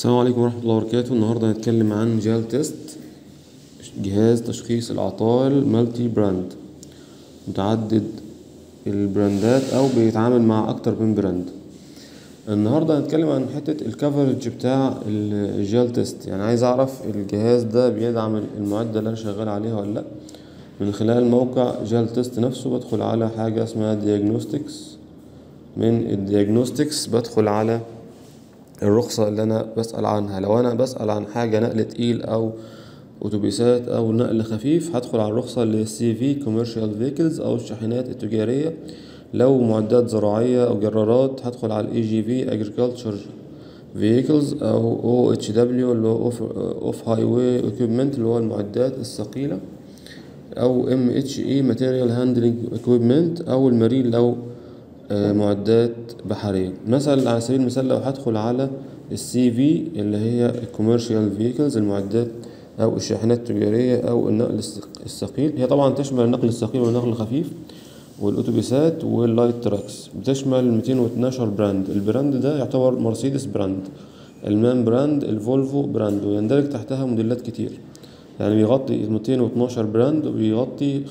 السلام عليكم ورحمة الله وبركاته النهاردة هنتكلم عن جال تيست جهاز تشخيص العطال مالتي براند متعدد البراندات أو بيتعامل مع أكتر من براند النهاردة هنتكلم عن حتة الكفرج بتاع الجال تيست يعني عايز أعرف الجهاز ده بيدعم المعدة اللي أنا شغال عليها ولا لأ من خلال موقع جال تيست نفسه بدخل على حاجة اسمها دياجنوستكس من الدياجنوستكس بدخل على الرخصة اللي أنا بسأل عنها لو أنا بسأل عن حاجة نقل تقيل أو أتوبيسات أو نقل خفيف هدخل على الرخصة اللي هي سي في كوميرشال فيكلز أو الشاحنات التجارية لو معدات زراعية أو جرارات هدخل على الاي جي في agriculture vehicles أو او اتش دبليو اللي هو اوف هاي واي equipment اللي هو المعدات الثقيلة أو ام اتش اي ماتيريال هاندلنج equipment أو المارين لو معدات بحرية مثلا على سبيل المثال لو هدخل على السي في اللي هي الكوميرشال فيكلز المعدات أو الشاحنات التجارية أو النقل الثقيل هي طبعا تشمل النقل الثقيل والنقل الخفيف والأتوبيسات واللايت تراكس بتشمل 212 براند البراند ده يعتبر مرسيدس براند المان براند الفولفو براند ويندرج تحتها موديلات كتير يعني بيغطي 212 براند وبيغطي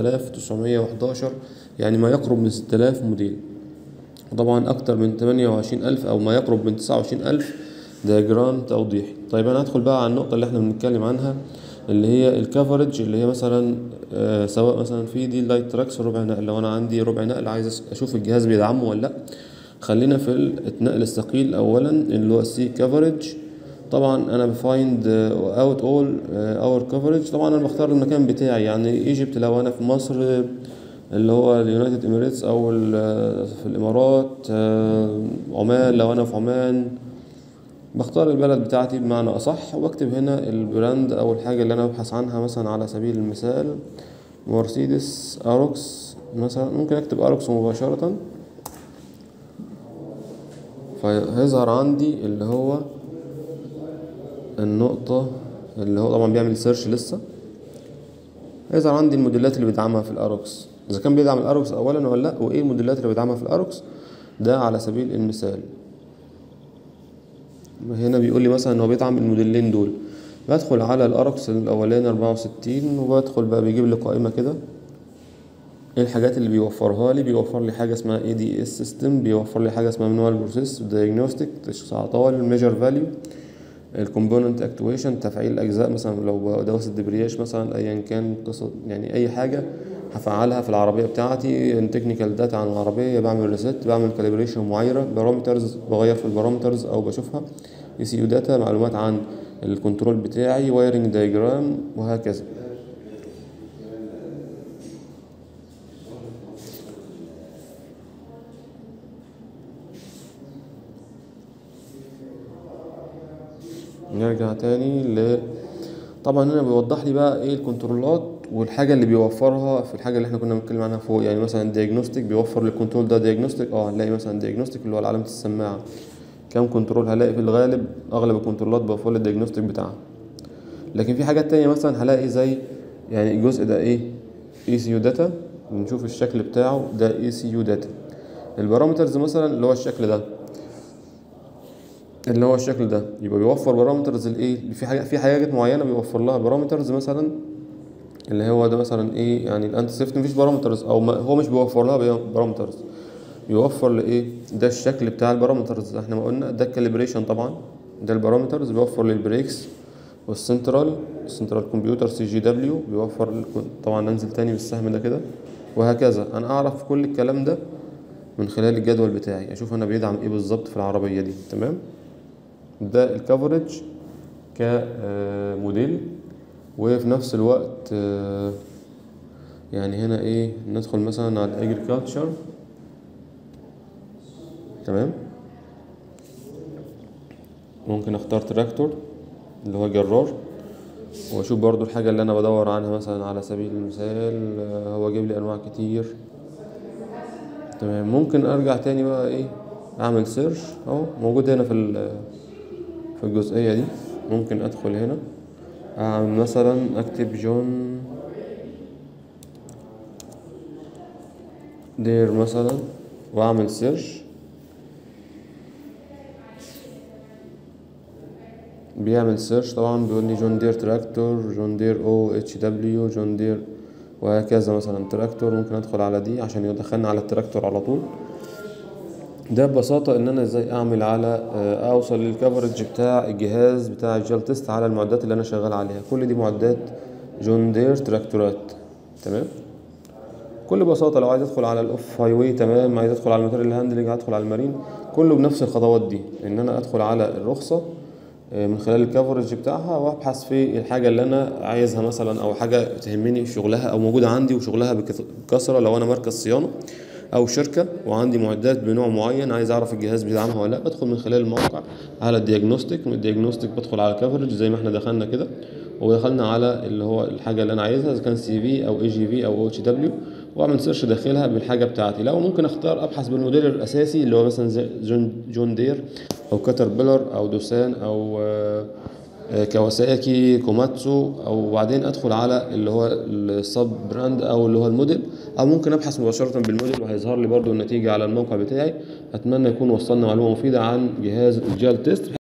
5911 يعني ما يقرب من 6000 موديل وطبعا أكتر من 28000 أو ما يقرب من 29000 دياجرام توضيحي طيب أنا هدخل بقى على النقطة اللي احنا بنتكلم عنها اللي هي الكفرج اللي هي مثلا آه سواء مثلا في دي اللايت تراكس ربع نقل لو أنا عندي ربع نقل عايز أشوف الجهاز بيدعمه ولا لأ خلينا في النقل الثقيل أولا اللي هو السي كفرج طبعا انا بفايند اوت اول اور كفرج طبعا انا بختار المكان بتاعي يعني ايجيبت لو انا في مصر اللي هو اليونايتد اميريتس او في الامارات عمان لو انا في عمان بختار البلد بتاعتي بمعنى اصح واكتب هنا البراند او الحاجه اللي انا ببحث عنها مثلا على سبيل المثال مرسيدس اروكس مثلا ممكن اكتب اروكس مباشره فهيظهر عندي اللي هو النقطة اللي هو طبعا بيعمل سيرش لسه هيظهر عندي الموديلات اللي بيدعمها في الاروكس اذا كان بيدعم الاروكس اولا ولا لا وايه الموديلات اللي بيدعمها في الاروكس ده على سبيل المثال هنا بيقول لي مثلا ان هو بيدعم الموديلين دول بدخل على الاروكس الاولاني 64 وبدخل بقى بيجيب لي قائمه كده ايه الحاجات اللي بيوفرها لي بيوفر لي حاجه اسمها اي دي اس سيستم بيوفر لي حاجه اسمها مانوال بروسيس دايجنوستيك تشخيص اعطال ميجر فاليو الكومبوننت اكتويشن تفعيل الاجزاء مثلا لو دواسه دبرياج مثلا ايا كان قصه يعني اي حاجه هفعلها في العربيه بتاعتي تكنيكال داتا عن العربيه بعمل ريست بعمل كاليبريشن معايره بارامترز بغير في البارامترز او بشوفها اي سي يو داتا معلومات عن الكنترول بتاعي وايرنج دايجرام وهكذا نرجع تاني ل طبعا هنا بيوضح لي بقى ايه الكنترولات والحاجه اللي بيوفرها في الحاجه اللي احنا كنا بنتكلم عنها فوق يعني مثلا دياجنوستيك بيوفر للكنترول ده دياجنوستيك اه هنلاقي مثلا دياجنوستيك اللي هو علامه السماعه كام كنترول هلاقي في الغالب اغلب الكنترولات بيوفر لي الدياجنوستيك بتاعها لكن في حاجات تانية مثلا هلاقي زي يعني الجزء ده ايه اي سي يو داتا بنشوف الشكل بتاعه ده اي سي يو داتا البارامترز مثلا اللي هو الشكل ده اللي هو الشكل ده يبقى بيوفر بارامترز الايه في حاجه في حاجات معينه بيوفر لها بارامترز مثلا اللي هو ده مثلا ايه يعني الانتي سيفتي مفيش بارامترز او ما هو مش بيوفر لها بارامترز بيوفر لايه ده الشكل بتاع البارامترز احنا ما قلنا ده الكاليبريشن طبعا ده البارامترز بيوفر للبريكس والسنترال السنترال كمبيوتر سي جي دبليو بيوفر طبعا ننزل تاني بالسهم ده كده وهكذا انا اعرف كل الكلام ده من خلال الجدول بتاعي اشوف انا بيدعم ايه بالظبط في العربيه دي تمام ده الكفرج كموديل وفي نفس الوقت يعني هنا ايه ندخل مثلا على الاجريكلتشر تمام ممكن اختار تراكتور اللي هو جرار واشوف برضو الحاجة اللي انا بدور عنها مثلا على سبيل المثال هو جايب لي انواع كتير تمام ممكن ارجع تاني بقى ايه اعمل سيرش اهو موجود هنا في في الجزئية دي ممكن ادخل هنا اعمل مثلا اكتب جون دير مثلا واعمل سيرش بيعمل سيرش طبعا بيقول لي جون دير تراكتور جون دير او اتش دبليو جون دير وهكذا مثلا تراكتور ممكن ادخل على دي عشان يدخلني على التراكتور على طول ده ببساطة ان انا ازاي اعمل على آه، اوصل للكفرج بتاع الجهاز بتاع الجيل تيست على المعدات اللي انا شغال عليها كل دي معدات جون دير تراكتورات تمام بكل بساطة لو عايز ادخل على الاوف هاي واي تمام عايز ادخل على الماتيريال هاندلنج هدخل على المارين كله بنفس الخطوات دي ان انا ادخل على الرخصة آه، من خلال الكفرج بتاعها وابحث في الحاجة اللي انا عايزها مثلا او حاجة تهمني شغلها او موجودة عندي وشغلها بكث- بكثرة لو انا مركز صيانة او شركة وعندي معدات بنوع معين عايز اعرف الجهاز بيدعمها ولا لا بدخل من خلال الموقع على الدياجنوستيك من الدياجنوستيك بدخل على كفرج زي ما احنا دخلنا كده ودخلنا على اللي هو الحاجة اللي انا عايزها اذا كان سي في او اي جي في او او اتش دبليو واعمل سيرش داخلها بالحاجة بتاعتي لو ممكن اختار ابحث بالموديل الاساسي اللي هو مثلا زي جون جون دير او كاتربيلر او دوسان او آه، آه، كawasaki كوماتسو او بعدين ادخل على اللي هو السب براند او اللي هو الموديل او ممكن ابحث مباشره بالموديل وهيظهر لي برضو النتيجه على الموقع بتاعي اتمنى يكون وصلنا معلومه مفيده عن جهاز الجيل تيست